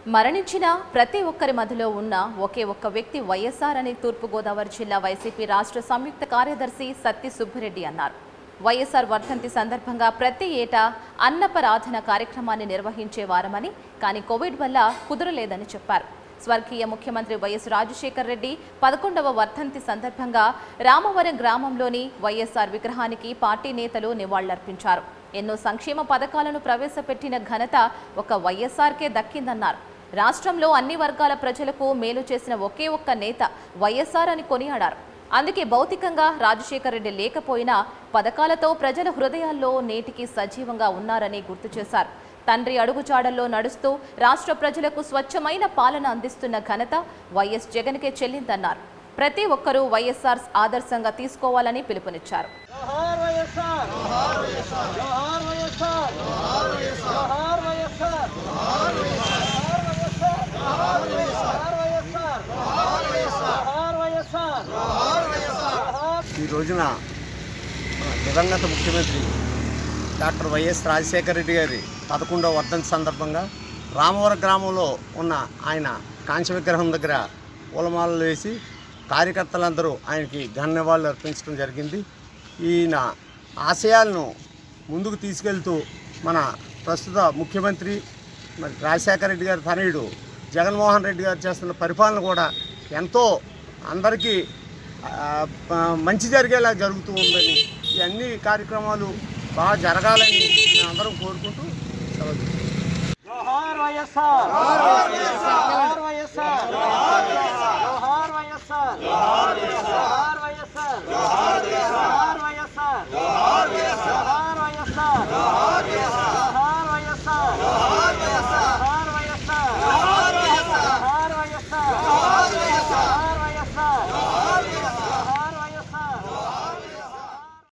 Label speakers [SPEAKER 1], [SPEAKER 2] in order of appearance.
[SPEAKER 1] మరణించిన ప్రతి ఒక్కరి మధ్యలో ఉన్న ఒకే ఒక్క వ్యక్తి వైఎస్ఆర్ అని తూర్పుగోదావరి జిల్లా వైసీపీ రాష్ట్ర సంయుక్త కార్యదర్శి సత్తి సుబ్బిరెడ్డి అన్నారు వైఎస్ఆర్ వర్ధంతి సందర్భంగా ప్రతి ఏటా అన్నపరాధన కార్యక్రమాన్ని నిర్వహించే వారమని కానీ కోవిడ్ వల్ల కుదరలేదని చెప్పారు స్వర్గీయ ముఖ్యమంత్రి వైఎస్ రాజశేఖర్ రెడ్డి పదకొండవ వర్ధంతి సందర్భంగా రామవరం గ్రామంలోని వైఎస్ఆర్ విగ్రహానికి పార్టీ నేతలు నివాళులర్పించారు ఎన్నో సంక్షేమ పథకాలను ప్రవేశపెట్టిన ఘనత ఒక వైఎస్ఆర్కే దక్కిందన్నారు రాష్ట్రంలో అన్ని వర్గాల ప్రజలకు మేలు చేసిన ఒకే ఒక్క నేత వైఎస్ఆర్ అని కొనియాడారు అందుకే భౌతికంగా రాజశేఖర్ రెడ్డి లేకపోయినా పథకాలతో ప్రజల హృదయాల్లో నేటికి సజీవంగా ఉన్నారని గుర్తు చేశారు తండ్రి అడుగుజాడల్లో నడుస్తూ రాష్ట్ర ప్రజలకు స్వచ్ఛమైన పాలన అందిస్తున్న ఘనత వైఎస్ జగన్కే చెల్లిందన్నారు ప్రతి ఒక్కరూ వైఎస్ఆర్ ఆదర్శంగా తీసుకోవాలని పిలుపునిచ్చారు
[SPEAKER 2] జోహార్ వైఎస్ఆర్ జోహార్ వైఎస్ఆర్ జోహార్ వైఎస్ఆర్ జోహార్ వైఎస్ఆర్ జోహార్ వైఎస్ఆర్ జోహార్ వైఎస్ఆర్ జోహార్ వైఎస్ఆర్ జోహార్ వైఎస్ఆర్ జోహార్ వైఎస్ఆర్
[SPEAKER 3] ఈ రోజున మన దివంగత ముఖ్యమంత్రి డాక్టర్ వైఎస్ రాజశేఖర రెడ్డి గారి పదకొండవ వర్ధంతి సందర్భంగా రామవరం గ్రామంలో ఉన్న ఆయన కాంస్య విగ్రహం దగ్గర పూలమాలలు వేసి కార్యకర్తలందరూ ఆయనకి ఘన నివాళులు అర్పించడం జరిగింది ఈయన ఆశయాలను ముందుకు తీసుకెళ్తూ మన ప్రస్తుత ముఖ్యమంత్రి మరి రాజశేఖర రెడ్డి గారి తనయుడు జగన్మోహన్ రెడ్డి గారు చేస్తున్న పరిపాలన కూడా ఎంతో అందరికీ ఆ, ప- మంచి జరిగేలా జరుగుతూ ఉందని ఈ అన్ని కార్యక్రమాలు బాగా జరగాలని మేమందరం కోరుకుంటూ సెలవు తీసుకుంటున్నాం.
[SPEAKER 2] జోహార్ వైఎస్ఆర్ జోహార్ వైఎస్ఆర్ జోహార్ వైఎస్ఆర్ జోహార్ వైఎస్ఆర్ జోహార్ వైఎస్ఆర్ జోహార్ వైఎస్ఆర్ జోహార్ వైఎస్ఆర్ జోహార్ వైఎస్ఆర్ జోహార్ వైఎస్ఆర్